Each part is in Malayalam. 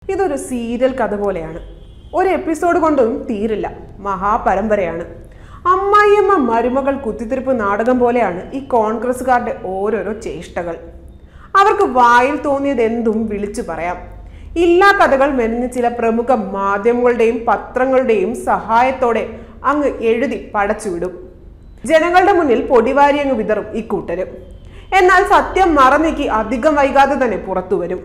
ഇതൊരു സീരിയൽ കഥ പോലെയാണ് ഒരു എപ്പിസോഡ് കൊണ്ടൊന്നും തീരില്ല മഹാപരമ്പരയാണ് അമ്മായിയമ്മ മരുമകൾ കുത്തിത്തിരിപ്പ് നാടകം പോലെയാണ് ഈ കോൺഗ്രസ്സുകാരുടെ ഓരോരോ ചേഷ്ടകൾ അവർക്ക് വായിൽ തോന്നിയത് എന്തും വിളിച്ചു പറയാം ഇല്ലാ കഥകൾ മെനഞ്ഞ് ചില പ്രമുഖ മാധ്യമങ്ങളുടെയും പത്രങ്ങളുടെയും സഹായത്തോടെ അങ്ങ് എഴുതി പടച്ചുവിടും ജനങ്ങളുടെ മുന്നിൽ പൊടിവാരി അങ്ങ് വിതറും ഇക്കൂട്ടരും എന്നാൽ സത്യം മറനീക്കി അധികം വൈകാതെ തന്നെ പുറത്തു വരും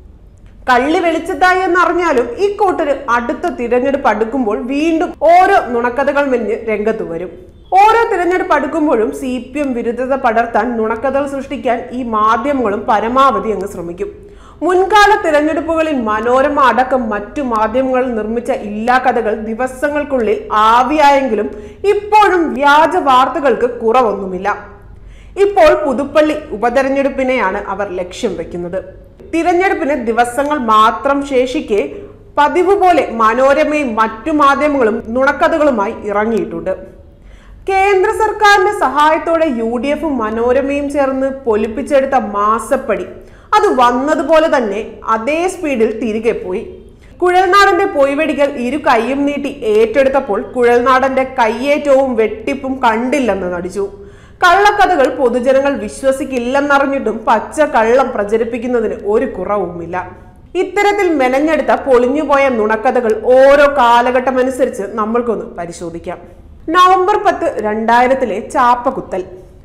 കള്ളി വെളിച്ചത്തായി എന്നറിഞ്ഞാലും ഈ കൂട്ടര് അടുത്ത തിരഞ്ഞെടുപ്പ് അടുക്കുമ്പോൾ വീണ്ടും ഓരോ നുണക്കഥകൾ മെഞ്ഞ് രംഗത്ത് വരും ഓരോ തിരഞ്ഞെടുപ്പ് അടുക്കുമ്പോഴും സി പി എം വിരുദ്ധത പടർത്താൻ നുണക്കഥകൾ സൃഷ്ടിക്കാൻ ഈ മാധ്യമങ്ങളും പരമാവധി അങ്ങ് ശ്രമിക്കും മുൻകാല തിരഞ്ഞെടുപ്പുകളിൽ മനോരമ അടക്കം മറ്റു മാധ്യമങ്ങൾ നിർമ്മിച്ച ഇല്ലാ കഥകൾ ദിവസങ്ങൾക്കുള്ളിൽ ആവിയായെങ്കിലും ഇപ്പോഴും വ്യാജ വാർത്തകൾക്ക് കുറവൊന്നുമില്ല ഇപ്പോൾ പുതുപ്പള്ളി ഉപതെരഞ്ഞെടുപ്പിനെയാണ് അവർ ലക്ഷ്യം വെക്കുന്നത് തിരഞ്ഞെടുപ്പിന് ദിവസങ്ങൾ മാത്രം ശേഷിക്കെ പതിവ് പോലെ മനോരമയും മറ്റു മാധ്യമങ്ങളും നുണക്കഥകളുമായി ഇറങ്ങിയിട്ടുണ്ട് കേന്ദ്ര സർക്കാരിന്റെ സഹായത്തോടെ യു ഡി എഫും മനോരമയും ചേർന്ന് പൊലിപ്പിച്ചെടുത്ത മാസപ്പടി അത് വന്നതുപോലെ തന്നെ അതേ സ്പീഡിൽ തിരികെ പോയി കുഴൽനാടന്റെ പൊയ്വെടികൾ ഇരു കൈയും നീട്ടി ഏറ്റെടുത്തപ്പോൾ കുഴൽനാടന്റെ കയ്യേറ്റവും വെട്ടിപ്പും കണ്ടില്ലെന്ന് നടിച്ചു കള്ളക്കഥകൾ പൊതുജനങ്ങൾ വിശ്വസിക്കില്ലെന്നറിഞ്ഞിട്ടും പച്ച കള്ളം പ്രചരിപ്പിക്കുന്നതിന് ഒരു കുറവുമില്ല ഇത്തരത്തിൽ മെനഞ്ഞെടുത്ത പൊളിഞ്ഞുപോയ നുണക്കഥകൾ ഓരോ കാലഘട്ടമനുസരിച്ച് നമ്മൾക്കൊന്ന് പരിശോധിക്കാം നവംബർ പത്ത് രണ്ടായിരത്തിലെ ചാപ്പകുത്തൽ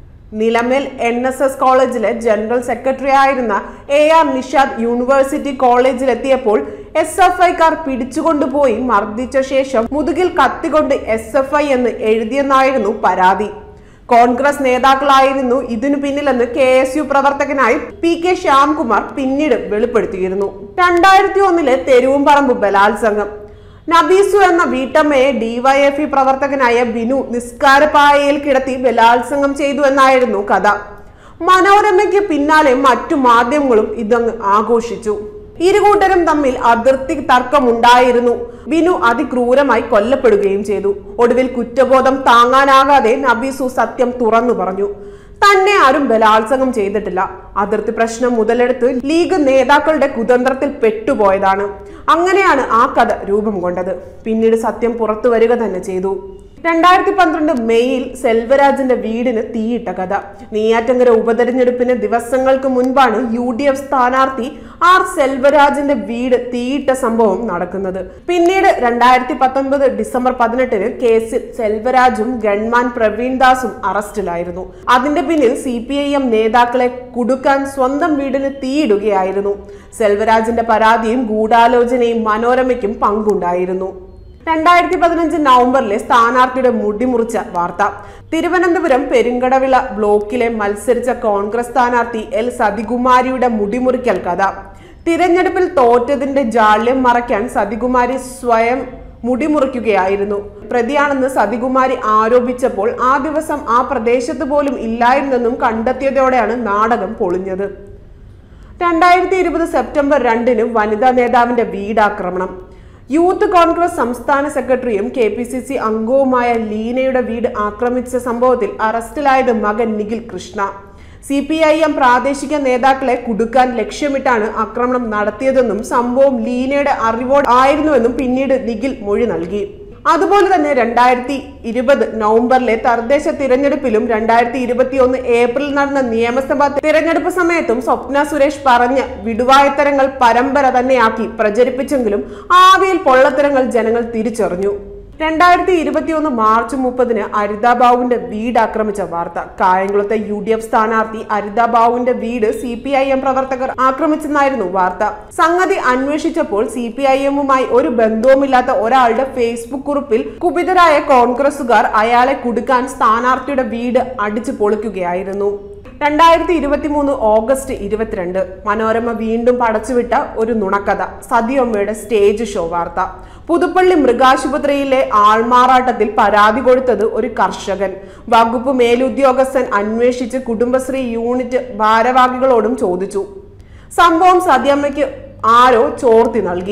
നിലമേൽ എൻ എസ് എസ് കോളേജിലെ ജനറൽ സെക്രട്ടറി ആയിരുന്ന എ ആർ നിഷാദ് യൂണിവേഴ്സിറ്റി കോളേജിലെത്തിയപ്പോൾ എസ് എഫ് ഐക്കാർ പിടിച്ചുകൊണ്ടുപോയി മർദ്ദിച്ച ശേഷം മുതുകിൽ കത്തികൊണ്ട് എസ് എഫ് ഐ എന്ന് എഴുതിയെന്നായിരുന്നു പരാതി കോൺഗ്രസ് നേതാക്കളായിരുന്നു ഇതിനു പിന്നിലെന്ന് കെ എസ് യു പ്രവർത്തകനായി പി കെ ശ്യാംകുമാർ പിന്നീട് വെളിപ്പെടുത്തിയിരുന്നു രണ്ടായിരത്തി ഒന്നിലെ തെരുവുംപറമ്പ് ബലാത്സംഗം നബീസു എന്ന വീട്ടമ്മയെ ഡിവൈഎഫ്ഇ പ്രവർത്തകനായ ബിനു നിസ്കാരപ്പായയിൽ കിടത്തി ബലാത്സംഗം ചെയ്തു എന്നായിരുന്നു കഥ മനോരമയ്ക്ക് പിന്നാലെ മറ്റു മാധ്യമങ്ങളും ഇതങ്ങ് ആഘോഷിച്ചു ഇരുകൂട്ടരും തമ്മിൽ അതിർത്തി തർക്കമുണ്ടായിരുന്നു ബിനു അതിക്രൂരമായി കൊല്ലപ്പെടുകയും ചെയ്തു ഒടുവിൽ കുറ്റബോധം താങ്ങാനാകാതെ നബീസു സത്യം തുറന്നു പറഞ്ഞു തന്നെ ആരും ബലാത്സംഗം ചെയ്തിട്ടില്ല അതിർത്തി പ്രശ്നം മുതലെടുത്ത് ലീഗ് നേതാക്കളുടെ കുതന്ത്രത്തിൽ പെട്ടുപോയതാണ് അങ്ങനെയാണ് ആ കഥ രൂപം കൊണ്ടത് പിന്നീട് സത്യം പുറത്തു വരിക തന്നെ ചെയ്തു രണ്ടായിരത്തി പന്ത്രണ്ട് മെയ്യിൽ സെൽവരാജിന്റെ വീടിന് തീയിട്ട കഥ നെയ്യാറ്റങ്കര ഉപതെരഞ്ഞെടുപ്പിന് ദിവസങ്ങൾക്ക് മുൻപാണ് യു ഡി എഫ് സ്ഥാനാർത്ഥി ആർ സെൽവരാജിന്റെ വീട് തീയിട്ട സംഭവം നടക്കുന്നത് പിന്നീട് രണ്ടായിരത്തി പത്തൊൻപത് ഡിസംബർ പതിനെട്ടിന് കേസിൽ സെൽവരാജും ഗൺമാൻ പ്രവീൺ ദാസും അറസ്റ്റിലായിരുന്നു അതിന്റെ പിന്നിൽ സി പി ഐ എം നേതാക്കളെ കുടുക്കാൻ സ്വന്തം വീടിന് തീയിടുകയായിരുന്നു സെൽവരാജിന്റെ പരാതിയും ഗൂഢാലോചനയും മനോരമയ്ക്കും പങ്കുണ്ടായിരുന്നു രണ്ടായിരത്തി പതിനഞ്ച് നവംബറിലെ സ്ഥാനാർത്ഥിയുടെ മുടിമുറിച്ച വാർത്ത തിരുവനന്തപുരം പെരുങ്കടവിള ബ്ലോക്കിലെ മത്സരിച്ച കോൺഗ്രസ് സ്ഥാനാർത്ഥി എൽ സതികുമാരിയുടെ മുടിമുറിക്കൽ കഥ തിരഞ്ഞെടുപ്പിൽ തോറ്റതിന്റെ ജാള്യം മറയ്ക്കാൻ സതികുമാരി സ്വയം മുടിമുറിക്കുകയായിരുന്നു പ്രതിയാണെന്ന് സതികുമാരി ആരോപിച്ചപ്പോൾ ആ ദിവസം ആ പ്രദേശത്ത് പോലും ഇല്ലായിരുന്നെന്നും കണ്ടെത്തിയതോടെയാണ് നാടകം പൊളിഞ്ഞത് രണ്ടായിരത്തി ഇരുപത് സെപ്റ്റംബർ രണ്ടിന് വനിതാ നേതാവിന്റെ വീടാക്രമണം യൂത്ത് കോൺഗ്രസ് സംസ്ഥാന സെക്രട്ടറിയും കെ പി സി സി അംഗവുമായ ലീനയുടെ വീട് ആക്രമിച്ച സംഭവത്തിൽ അറസ്റ്റിലായത് മകൻ Nikhil Krishna C P I M പ്രാദേശിക നേതാക്കളെ കുടുക്കാൻ ലക്ഷ്യമിട്ടാണ് ആക്രമണം നടത്തിയതെന്നും സംഭവം ലീനയുടെ അറിവോട് ആയിരുന്നുവെന്നും പിന്നീട് നിഖിൽ മൊഴി നൽകി അതുപോലെ തന്നെ രണ്ടായിരത്തി ഇരുപത് നവംബറിലെ തദ്ദേശ തിരഞ്ഞെടുപ്പിലും രണ്ടായിരത്തി ഇരുപത്തി ഒന്ന് ഏപ്രിൽ നടന്ന നിയമസഭാ തിരഞ്ഞെടുപ്പ് സമയത്തും സ്വപ്ന സുരേഷ് പറഞ്ഞ വിടുവായത്തരങ്ങൾ പരമ്പര തന്നെയാക്കി പ്രചരിപ്പിച്ചെങ്കിലും ആവിയിൽ പൊള്ളത്തരങ്ങൾ ജനങ്ങൾ തിരിച്ചറിഞ്ഞു രണ്ടായിരത്തി ഇരുപത്തിയൊന്ന് മാർച്ച് മുപ്പതിന് അരിതാബാവുവിന്റെ വീട് ആക്രമിച്ച വാർത്ത കായംകുളത്തെ യു ഡി എഫ് സ്ഥാനാർത്ഥി അരിതാബാവുവിന്റെ വീട് സി പി ഐ എം പ്രവർത്തകർ ആക്രമിച്ചെന്നായിരുന്നു വാർത്ത സംഗതി അന്വേഷിച്ചപ്പോൾ സി പി ഐ എമ്മുമായി ഒരു ബന്ധവുമില്ലാത്ത ഒരാളുടെ ഫേസ്ബുക്ക് കുറിപ്പിൽ കുപിതരായ കോൺഗ്രസുകാർ അയാളെ കുടുക്കാൻ സ്ഥാനാർത്ഥിയുടെ വീട് അടിച്ചു പൊളിക്കുകയായിരുന്നു രണ്ടായിരത്തി ഇരുപത്തി മൂന്ന് ഓഗസ്റ്റ് ഇരുപത്തിരണ്ട് മനോരമ വീണ്ടും പടച്ചുവിട്ട ഒരു നുണക്കഥ സതിയമ്മയുടെ സ്റ്റേജ് ഷോ വാർത്ത പുതുപ്പള്ളി മൃഗാശുപത്രിയിലെ ആൾമാറാട്ടത്തിൽ പരാതി കൊടുത്തത് ഒരു കർഷകൻ വകുപ്പ് മേലുദ്യോഗസ്ഥൻ അന്വേഷിച്ച് കുടുംബശ്രീ യൂണിറ്റ് ഭാരവാഹികളോടും ചോദിച്ചു സംഭവം സതിയമ്മയ്ക്ക് ആരോ ചോർത്തി നൽകി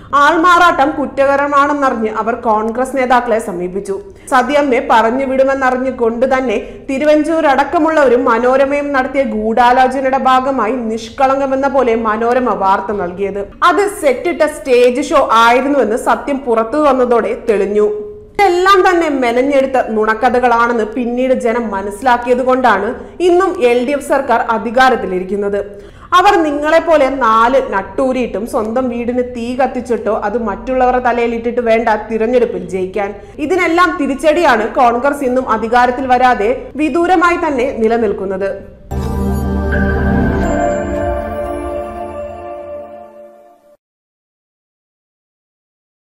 ആൾമാറാട്ടം കുറ്റകരമാണെന്നറിഞ്ഞ് അവർ കോൺഗ്രസ് നേതാക്കളെ സമീപിച്ചു സതിയമ്മയെ പറഞ്ഞു വിടുമെന്നറിഞ്ഞു കൊണ്ട് തന്നെ തിരുവഞ്ചൂർ അടക്കമുള്ളവരും മനോരമയും നടത്തിയ ഗൂഢാലോചനയുടെ ഭാഗമായി നിഷ്കളങ്കമെന്ന പോലെ മനോരമ വാർത്ത നൽകിയത് അത് സെറ്റിട്ട സ്റ്റേജ് ഷോ ആയിരുന്നുവെന്ന് സത്യം പുറത്തു വന്നതോടെ തെളിഞ്ഞു ഇതെല്ലാം തന്നെ മെനഞ്ഞെടുത്ത നുണക്കഥകളാണെന്ന് പിന്നീട് ജനം മനസ്സിലാക്കിയത് കൊണ്ടാണ് ഇന്നും എൽ ഡി എഫ് സർക്കാർ അധികാരത്തിലിരിക്കുന്നത് അവർ നിങ്ങളെപ്പോലെ നാല് നട്ടൂരിയിട്ടും സ്വന്തം വീടിന് തീ കത്തിച്ചിട്ടോ അത് മറ്റുള്ളവരുടെ തലയിലിട്ടിട്ട് വേണ്ട തിരഞ്ഞെടുപ്പിൽ ജയിക്കാൻ ഇതിനെല്ലാം തിരിച്ചടിയാണ് കോൺഗ്രസ് ഇന്നും അധികാരത്തിൽ വരാതെ വിദൂരമായി തന്നെ നിലനിൽക്കുന്നത്